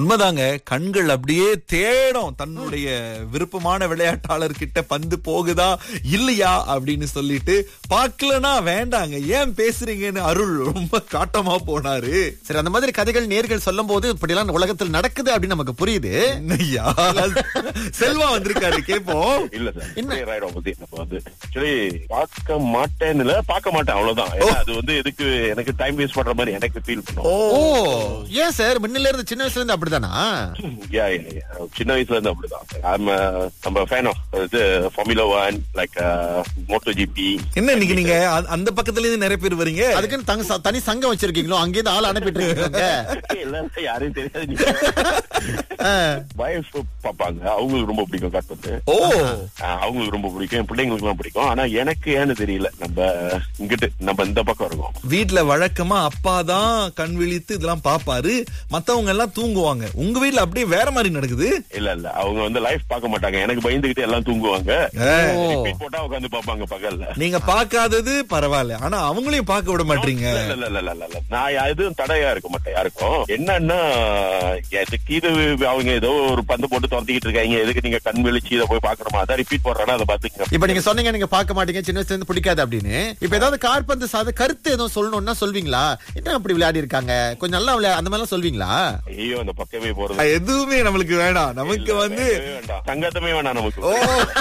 உண்மைதாங்க கண்கள் அப்படியே தேடும் தன்னுடைய விருப்பமான விளையாட்டாளர் கிட்ட பந்து போகுதா இல்லையா அப்படின்னு சொல்லிட்டு பார்க்கலனா வேண்டாங்க ஏன் பேசுறீங்கன்னு அருள் ரொம்ப காட்டமா போனாரு சரி அந்த மாதிரி கதைகள் நேர்கள் சொல்லும் போது இப்படிலாம் உலகத்தில் நடக்குது அப்படின்னு நமக்கு புரியுது என்னய்யா செல்வா வந்திருக்காரு கேப்போம் இல்ல சார் என்ன ஆயிடும் பத்தி நம்ம வந்து ஆக்சுவலி பார்க்க மாட்டேன்னு இல்ல பார்க்க மாட்டேன் அவ்வளவுதான் ஏன்னா அது வந்து எதுக்கு எனக்கு டைம் வேஸ்ட் பண்ற மாதிரி எனக்கு ஃபீல் பண்ணும் ஓ ஏன் சார் முன்னில இருந்து சின்ன வயசுல இருந்து அப்படிதானா Yeah, yeah, yeah. சின்ன வயசுல இருந்து அப்படிதான் I'm, uh, நம்ம ஃபேன் ஆஃப் இது formula one like moto GP என்ன இன்னைக்கு நீங்க அ- அந்த பக்கத்துல இருந்து நிறைய பேர் வரீங்க அதுக்குன்னு தங்க ச- தனி சங்கம் வச்சிருக்கீங்களோ அங்கேயிருந்து ஆள் அனுப்பிட்டு இருக்கீங்க இல்ல யாரையும் தெரியாது வயசு பாப்பாங்க அவங்களுக்கு ரொம்ப பிடிக்கும் காட்டுறது ஓ அவங்களுக்கு ரொம்ப பிடிக்கும் என் பிள்ளைங்களுக்கு எல்லாம் பிடிக்கும் ஆனா எனக்கு ஏன்னு தெரியல நம்ம இங்கிட்டு நம்ம இந்த பக்கம் இருக்கோம் வீட்ல வழக்கமா அப்பா தான் கண் விழித்து இதெல்லாம் பாப்பாரு மத்தவங்க எல்லாம் தூங்குவாங்க உங்க வீட்ல அப்படியே வேற மாதிரி நடக்குது இல்ல இல்ல அவங்க வந்து லைஃப் பார்க்க மாட்டாங்க எனக்கு பயந்துகிட்டு எல்லாம் தூங்குவாங்க ஏ, ரிப்பீட் போட்டா உட்காந்து பாப்பாங்க பகல்ல நீங்க பார்க்காதது பரவாயில்ல ஆனா அவங்களையும் பார்க்க விட மாட்டீங்க இல்ல, இல்ல, இல்ல, இல்ல, இல்ல, இல்ல. நான் எதுவும் தடையா இருக்க மாட்டேன் யாருக்கும் என்னன்னா எதுக்கு இது அவங்க ஏதோ ஒரு பந்து போட்டு துரத்திக்கிட்டு இருக்காங்க எதுக்கு நீங்க கண் விழிச்சு இதை போய் பாக்கணுமா அதான் ரிப்பீட் போடுறேன்னா அதை பாத்துக்கங்க இப்ப நீங்க சொன்னீங்க நீங்க பார்க்க மாட்டீங்க சின்ன வயசுல இருந்து பிடிக்காது அப்படின்னு இப்ப ஏதாவது கார்பந்து சாத கருத்து எதுவும் சொல்லணும்னா சொல்வீங்களா என்ன அப்படி விளையாடி இருக்காங்க கொஞ்சம் நல்லா விளையா அந்த மாதிரிலாம் சொல்வீங்களா ஐயோ அந்த பக்கமே போறது எதுவுமே நம்மளுக்கு வேணாம் நமக்கு வந்து வேண்டவே வேண்டாம் சங்கத்தமே வேணாம் நமக்கு ஓ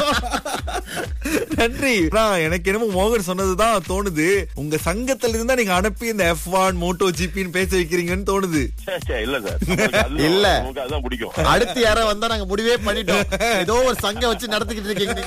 நன்றி நான் எனக்கு என்னமோ மோகன் சொன்னதுதான் தோணுது உங்க சங்கத்துல இருந்தா நீங்க அனுப்பி இந்த எஃப் ஒன் மோட்டோ ஜிபின்னு பேச வைக்கிறீங்கன்னு தோணுது சே, சே, இல்ல சார் நமக்கு அதுதான் இல்ல. நமக்கு அதுதான் பிடிக்கும் அடுத்து யாரோ வந்தா நாங்க முடிவே பண்ணிட்டோம் ஏதோ ஒரு சங்கம் வச்சு நடத்திக்கிட்டு இருக்கீங்க